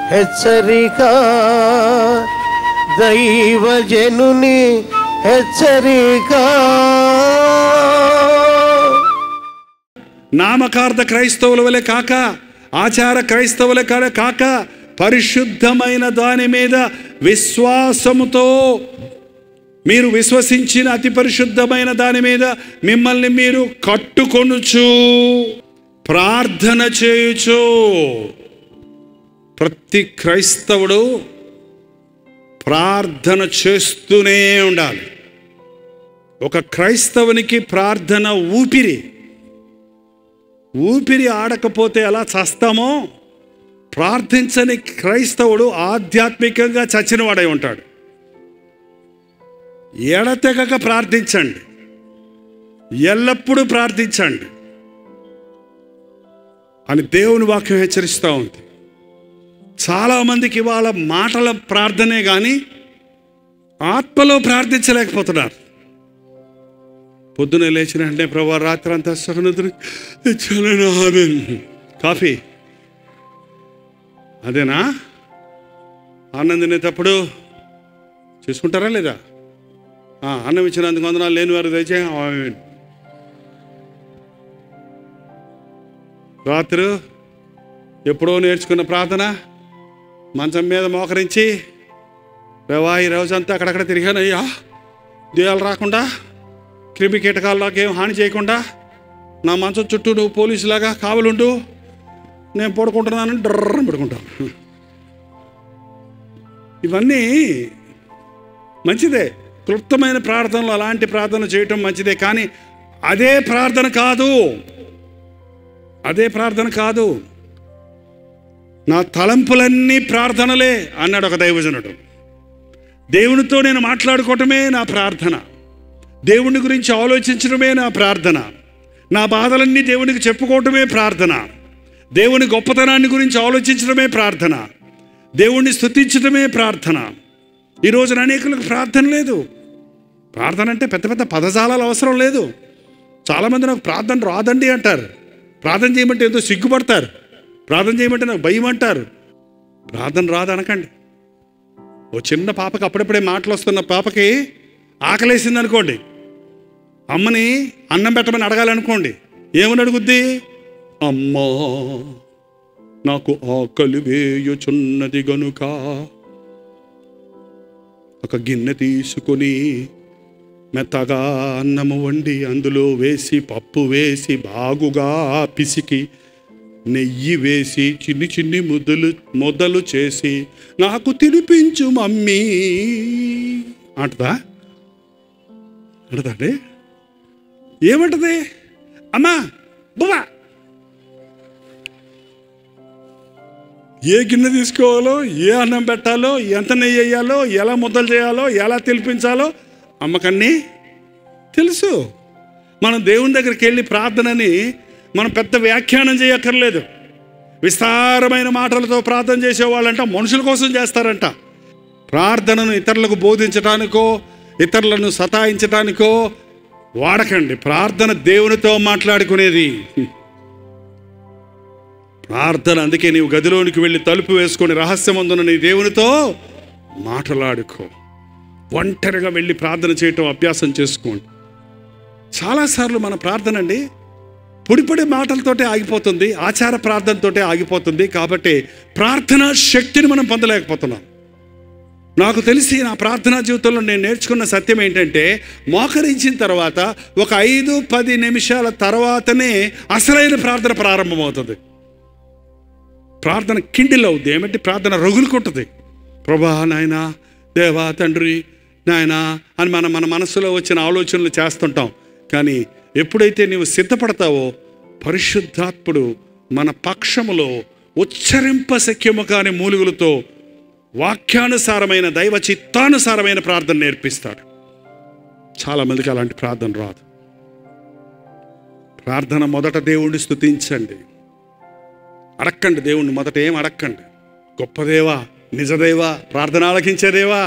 హెచ్చరిక దైవజనుని హెచ్చరిక నామకార్థ క్రైస్తవుల వలె కాక ఆచార క్రైస్తవుల కాడ కాక పరిశుద్ధమైన దాని మీద విశ్వాసముతో మీరు విశ్వసించిన అతి పరిశుద్ధమైన దాని మీద మిమ్మల్ని మీరు కట్టుకొనుచు ప్రార్థన చేయుచు ప్రతి క్రైస్తవుడు ప్రార్థన చేస్తూనే ఉండాలి ఒక క్రైస్తవునికి ప్రార్థన ఊపిరి ఊపిరి ఆడకపోతే ఎలా చస్తామో ప్రార్థించని క్రైస్తవుడు ఆధ్యాత్మికంగా చచ్చినవాడై ఉంటాడు ఎడతెగక ప్రార్థించండి ఎల్లప్పుడూ ప్రార్థించండి అని దేవుని వాక్యం హెచ్చరిస్తూ ఉంది చాలామందికి వాళ్ళ మాటల ప్రార్థనే కానీ ఆత్మలో ప్రార్థించలేకపోతున్నారు పొద్దున లేచిన వెంటనే ప్రభా రాత్రి అంతా సహనదురు ఇచ్చాను ఆమెన్ కాఫీ అదేనా అన్నం తినేటప్పుడు చూసుకుంటారా లేదా ఆ, అన్నం ఇచ్చినందుకు వందనాలు లేని వారు దయచే ఆమెన్ రాత్రి ఎప్పుడో నేర్చుకున్న ప్రార్థన మంచం మీద మోకరించి ప్రభా ఈ రోజంతా అక్కడక్కడ తిరిగానయ్యా దేవాలు రాకుండా క్రిమి కీటకాల్లోకి ఏం హాని చేయకుండా నా మంచం చుట్టూ నువ్వు పోలీసులాగా కావలుండు నేను పడుకుంటున్నానని డ్రర్ర పడుకుంటాను ఇవన్నీ మంచిదే క్లుప్తమైన ప్రార్థనలు అలాంటి ప్రార్థన చేయటం మంచిదే కానీ అదే ప్రార్థన కాదు అదే ప్రార్థన కాదు నా తలంపులన్నీ ప్రార్థనలే అన్నాడు ఒక దైవజనుడు దేవునితో నేను మాట్లాడుకోవటమే నా ప్రార్థన దేవుని గురించి ఆలోచించడమే నా ప్రార్థన నా బాధలన్నీ దేవునికి చెప్పుకోవటమే ప్రార్థన దేవుని గొప్పతనాన్ని గురించి ఆలోచించడమే ప్రార్థన దేవుణ్ణి స్తుతించడమే ప్రార్థన ఈ రోజున అనేకులకు ప్రార్థన లేదు ప్రార్థన అంటే పెద్ద పెద్ద పదజాలాలు అవసరం లేదు చాలామంది నాకు ప్రార్థన రాదండి అంటారు ప్రార్థన చేయమంటే ఎంతో సిగ్గుపడతారు ప్రార్థన చేయమంటే నాకు భయం అంటారు ప్రార్థన రాదు అనకండి ఓ చిన్న పాపకి అప్పుడప్పుడే మాటలు వస్తున్న పాపకి ఆకలేసింది అనుకోండి అమ్మని అన్నం పెట్టమని అడగాలనుకోండి ఏమని అడుగుద్ది అమ్మా నాకు ఆకలి వేయుచున్నది గనుక ఒక గిన్నె తీసుకొని మెత్తగా అన్నము వండి అందులో వేసి పప్పు వేసి బాగుగా పిసికి నెయ్యి వేసి చిన్ని చిన్ని ముద్దలు ముద్దలు చేసి నాకు తినిపించు మమ్మీ అంటదా అంటదండి ఏమంటది అమ్మా బువ్వా ఏ గిన్నె తీసుకోవాలో ఏ అన్నం పెట్టాలో ఎంత నెయ్యి వేయాలో ఎలా ముద్దలు చేయాలో ఎలా తెలిపించాలో అమ్మకన్నీ తెలుసు మనం దేవుని దగ్గరికి వెళ్ళి ప్రార్థనని మనం పెద్ద వ్యాఖ్యానం చేయక్కర్లేదు విస్తారమైన మాటలతో ప్రార్థన చేసేవాళ్ళంట మనుషుల కోసం చేస్తారంట ప్రార్థనను ఇతరులకు బోధించటానికో ఇతరులను సతాయించటానికో వాడకండి ప్రార్థన దేవునితో మాట్లాడుకునేది ప్రార్థన అందుకే నీవు గదిలోనికి వెళ్ళి తలుపు వేసుకొని రహస్యమందున నీ దేవునితో మాట్లాడుకో ఒంటరిగా వెళ్ళి ప్రార్థన చేయటం అభ్యాసం చేసుకోండి చాలాసార్లు మన ప్రార్థన అండి పొడి పొడి మాటలతోటే ఆగిపోతుంది ఆచార ప్రార్థనతోటే ఆగిపోతుంది కాబట్టి ప్రార్థనా శక్తిని మనం పొందలేకపోతున్నాం నాకు తెలిసి నా ప్రార్థనా జీవితంలో నేను నేర్చుకున్న సత్యం ఏంటంటే మోకరించిన తర్వాత ఒక ఐదు పది నిమిషాల తర్వాతనే అసలైన ప్రార్థన ప్రారంభమవుతుంది ప్రార్థన కిండిల్ అవుద్ది ఏమంటే ప్రార్థన రగులుకుంటుంది ప్రభా నాయనా దేవా తండ్రి నాయనా అని మన మన మనసులో వచ్చిన ఆలోచనలు చేస్తుంటాం కానీ ఎప్పుడైతే నీవు సిద్ధపడతావో పరిశుద్ధాత్ముడు మన పక్షములో ఉచ్చరింప శక్యము కాని మూలుగులతో వాక్యానుసారమైన దైవ చిత్తానుసారమైన ప్రార్థన నేర్పిస్తాడు చాలామందికి అలాంటి ప్రార్థన రాదు ప్రార్థన మొదట దేవుణ్ణి స్తుతించండి అడక్కండి దేవుణ్ణి మొదట ఏం అడక్కండి గొప్ప దేవా నిజదేవా ప్రార్థన ఆలకించే దేవా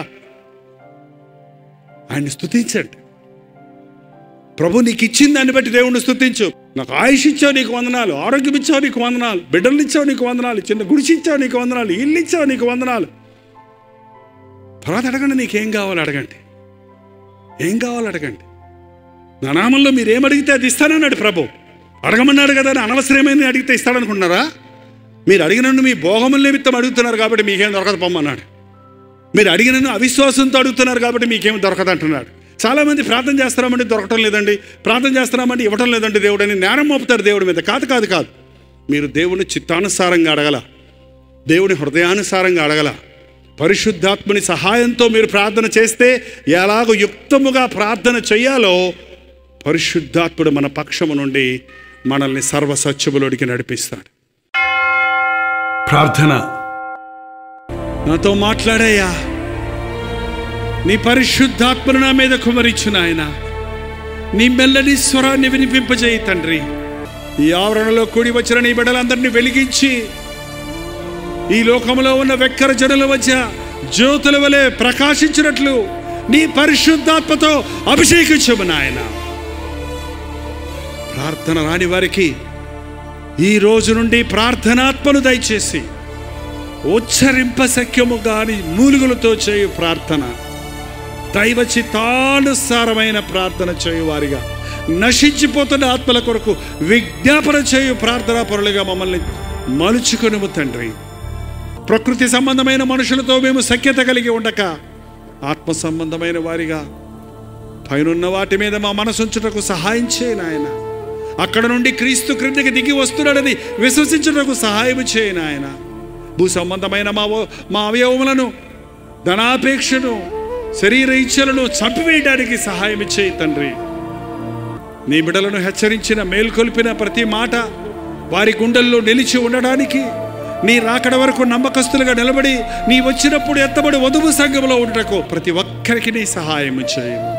ఆయన్ని స్తుతించండి ప్రభు నీకు ఇచ్చిన దాన్ని బట్టి దేవుణ్ణి స్తుతించు నాకు ఆయుష్ ఇచ్చావు నీకు వందనాలు ఆరోగ్యం ఇచ్చావు నీకు వందనాలు బిడ్డలు ఇచ్చావు నీకు వందనాలు చిన్న గుడిసి ఇచ్చావు నీకు వందనాలు ఇల్లు ఇచ్చావు నీకు వందనాలు తర్వాత అడగండి నీకేం కావాలి అడగండి ఏం కావాలి అడగండి నా నామంలో మీరు ఏం అడిగితే అది ఇస్తానన్నాడు ప్రభు అడగమన్నాడు కదా అని అనవసరమైన అడిగితే ఇస్తాడనుకుంటున్నారా మీరు అడిగినన్ను మీ భోగముల నిమిత్తం అడుగుతున్నారు కాబట్టి మీకేం దొరకదు పొమ్మన్నాడు మీరు అడిగినను అవిశ్వాసంతో అడుగుతున్నారు కాబట్టి మీకేం దొరకదు అంటున్నాడు చాలామంది ప్రార్థన చేస్తున్నామంటే దొరకటం లేదండి ప్రార్థన చేస్తున్నామంటే ఇవ్వటం లేదండి దేవుడు అని నేరం మోపుతారు దేవుడి మీద కాదు కాదు కాదు మీరు దేవుని చిత్తానుసారంగా అడగల దేవుని హృదయానుసారంగా అడగల పరిశుద్ధాత్మని సహాయంతో మీరు ప్రార్థన చేస్తే ఎలాగో యుక్తముగా ప్రార్థన చేయాలో పరిశుద్ధాత్ముడు మన పక్షము నుండి మనల్ని సర్వసత్యములోడికి నడిపిస్తాడు ప్రార్థన నాతో మాట్లాడయ్యా నీ పరిశుద్ధాత్మను నా మీద కుమరించు నాయన నీ మెల్లని స్వరాన్ని వినిపింపజేయి తండ్రి ఈ ఆవరణలో కూడి వచ్చిన నీ బిడ్డలందరినీ వెలిగించి ఈ లోకంలో ఉన్న వెక్కర జనుల మధ్య జ్యోతుల వలె ప్రకాశించినట్లు నీ పరిశుద్ధాత్మతో అభిషేకించము నాయన ప్రార్థన రాని వారికి ఈ రోజు నుండి ప్రార్థనాత్మను దయచేసి ఉచ్చరింప శక్యము గాని మూలుగులతో చేయు ప్రార్థన దైవ చిత్తానుసారమైన ప్రార్థన చేయువారిగా నశించిపోతున్న ఆత్మల కొరకు విజ్ఞాపన చేయు ప్రార్థనా పరులుగా మమ్మల్ని మలుచుకొనుము తండ్రి ప్రకృతి సంబంధమైన మనుషులతో మేము సఖ్యత కలిగి ఉండక ఆత్మ సంబంధమైన వారిగా పైనున్న వాటి మీద మా మనసుంచుటకు సహాయం చేయి నాయన అక్కడ నుండి క్రీస్తు క్రిందికి దిగి వస్తున్నాడని విశ్వసించుటకు సహాయం చేయి నాయన భూ సంబంధమైన మా ఓ- మా అవయవములను ధనాపేక్షను శరీర ఇచ్చలను చంపివేయడానికి సహాయం చేయి తండ్రి నీ బిడలను హెచ్చరించిన మేల్కొల్పిన ప్రతి మాట వారి గుండెల్లో నిలిచి ఉండడానికి నీ రాకడ వరకు నమ్మకస్తులుగా నిలబడి నీ వచ్చినప్పుడు ఎత్తబడి వధువు సంఘంలో ఉండటకు ప్రతి ఒక్కరికి నీ సహాయం చేయము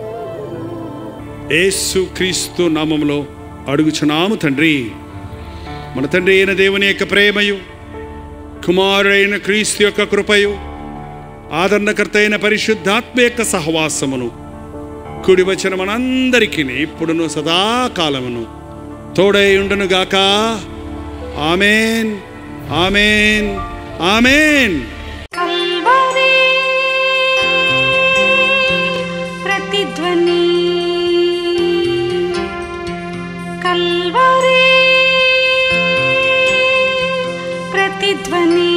యేసు క్రీస్తు నామములో అడుగుచున్నాము తండ్రి మన తండ్రి అయిన దేవుని యొక్క ప్రేమయు కుమారుడైన క్రీస్తు యొక్క కృపయు ఆదరణకర్త అయిన పరిశుద్ధాత్మ యొక్క సహవాసమును కుడి వచ్చిన మనందరికీ ఇప్పుడును సదాకాలమును తోడై ఉండును గాక ఆమెన్ ఆమెన్ ఆమెన్ కల్వరి ప్రతిధ్వని కల్వరి ప్రతిధ్వని